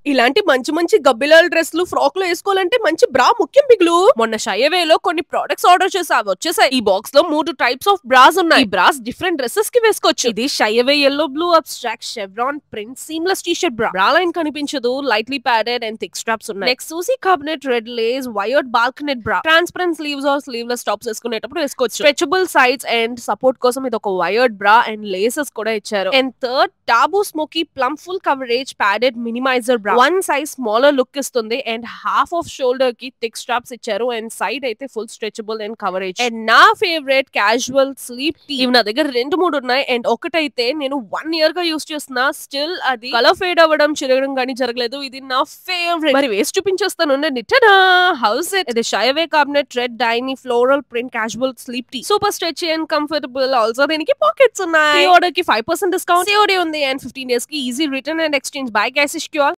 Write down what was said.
ఇలాంటి మంచి మంచి గబ్బిలాల డ్రెస్లు ఫ్రాక్ లో వేసుకోవాలంటే మంచి బ్రా ముఖ్యం బిగులు మొన్న షయవేలో కొన్ని ప్రొడక్ట్స్ ఆర్డర్ చేసా అవి వచ్చేసాయి ఈ బాక్స్ లో మూడు టైప్స్ ఆఫ్ బ్రాస్ ఉన్నాయి ఈ బ్రాస్ డిఫరెంట్ డ్రెస్సెస్ కి వేసుకోవచ్చు ఇది Shyaway yellow blue abstract chevron print seamless T shirt bra bra line కనిపించదు lightly padded and thick straps ఉన్నాయి next Susie cabernet red lace wired balconette bra transparent sleeves or sleeveless tops వేసుకునేటప్పుడు వేసుకోవచ్చు stretchable sides and support కోసం ఇది ఒక wired బ్రా and laces కూడా ఇచ్చారు and third Taabu smoky plum full coverage padded minimizer bra one size smaller look ఇస్తుంది and half off shoulder కి థిక్ స్ట్రాప్స్ ఇచ్చారు అండ్ సైడ్ అయితే full stretchable and coverage and నా ఫేవరెట్ క్యాజువల్ స్లీప్ టీ ఇవి నా దగ్గర రెండు మూడు ఉన్నాయి అండ్ ఒకటైతే నేను వన్ ఇయర్ గా యూస్ చేస్తున్నా స్టిల్ అది కలర్ ఫేడ్ అవ్వడం చిరగడం కానీ జరగలేదు ఇది నా ఫేవరెట్ మరి వేసి చూపించేస్తాను నిట్టనా హౌస్ ఇట్ ఇది షైవే కార్బనెట్ రెడ్ డైనీ floral print casual sleep tee super stretch and comfortable also దీనికి పాకెట్స్ ఉన్నాయి ఆర్డర్ కి ఫైవ్ పర్సెంట్ డిస్కౌంట్ సిఓడి ఉంది అండ్ ఫిఫ్టీన్ డేస్ కి easy return and exchange bye gas